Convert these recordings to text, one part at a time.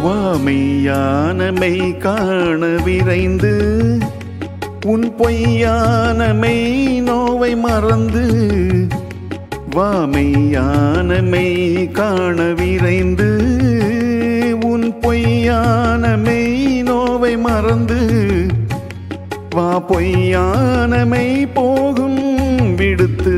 வாமையானமை காண விரைந்து உன் பொய்யானமை நோவை மறந்து வாமையானமை காண விரைந்து உன் பொய்யானமை நோவை மறந்து வா பொய்யானமை போகும் விடுத்து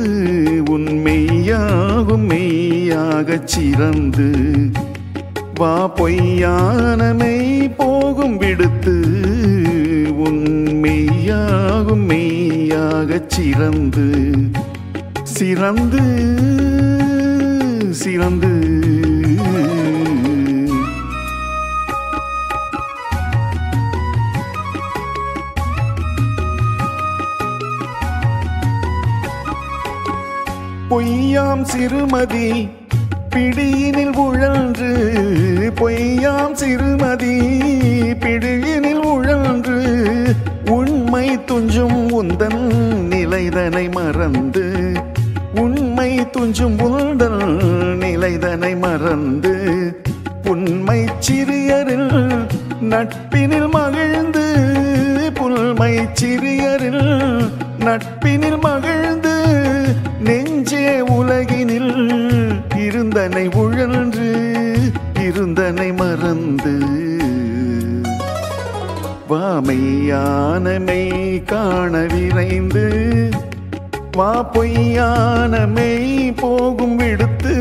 உண்மையாகும் மெய்யாகச் சிறந்து வா பொய்யானமை போகும் விடுத்து உண்மையாகும் மெய்யாகச் சிறந்து சிறந்து சிறந்து பொய்யாம் சிறுமதி பிடியினில் உழன்று பொய்யாம் சிறுமதி பிடியினில் உழன்று உண்மை துஞ்சும் உந்தன் நிலைதனை மறந்து உண்மை துஞ்சும் உந்தன் நிலைதனை மறந்து உண்மை சிறியரில் நட்பினில் மகிழ்ந்து புல்மை சிறியரில் நட்பினில் மகிழ்ந்து நெஞ்சே உலகினில் இருந்தனை உழன்று இருந்தனை மறந்து வாமையானமை காண விரைந்து வா பொய்யானமை போகும் விடுத்து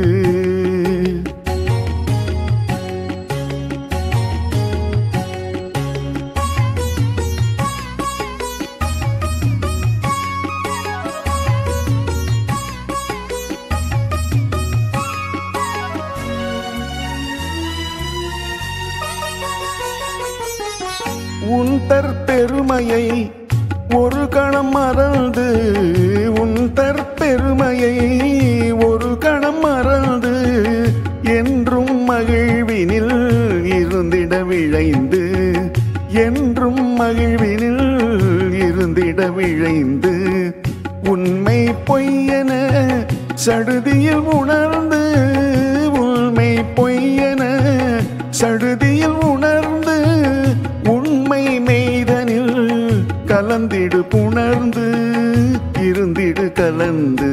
உன் தற்பெருமையை ஒரு கணம் மறந்து உன் தற்பெருமையை ஒரு கணம் மறந்து என்றும் மகிழ்வினில் இருந்திட விழைந்து என்றும் மகிழ்வினில் இருந்திட விழைந்து உண்மை பொய்யென சடுதியில் உணர்ந்து உண்மை பொய்யென சடுதியில் உணர்ந்து உண்மை மெய்தனில் கலந்திடு புணர்ந்து இருந்திடு கலந்து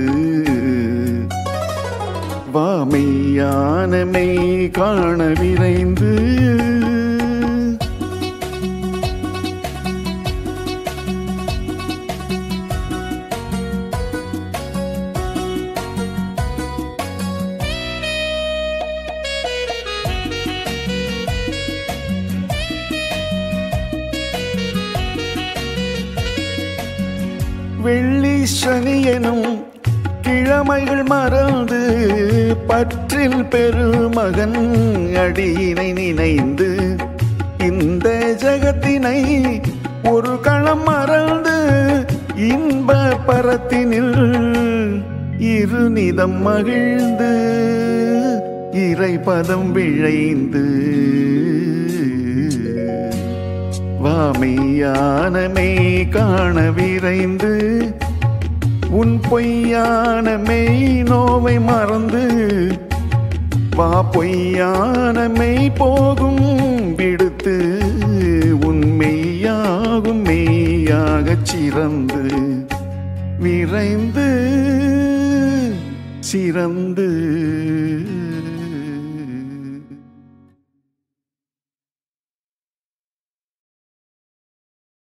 வாமையானமை காண விரைந்து வெள்ளி சனி எனும் கிழமைகள் மறந்து பற்றில் பெருமகன் அடியினை நினைந்து இந்த ஜகத்தினை ஒரு களம் மறந்து இன்ப பரத்தினில் இருநிதம் மகிழ்ந்து இறைபதம் விழைந்து வாமையானமை காண விரைந்து உன் பொய்யானமை நோவை மறந்து வா பொய்யானமை போகும் விடுத்து உண்மையாகும் மெய்யாகச் சிறந்து விரைந்து சிறந்து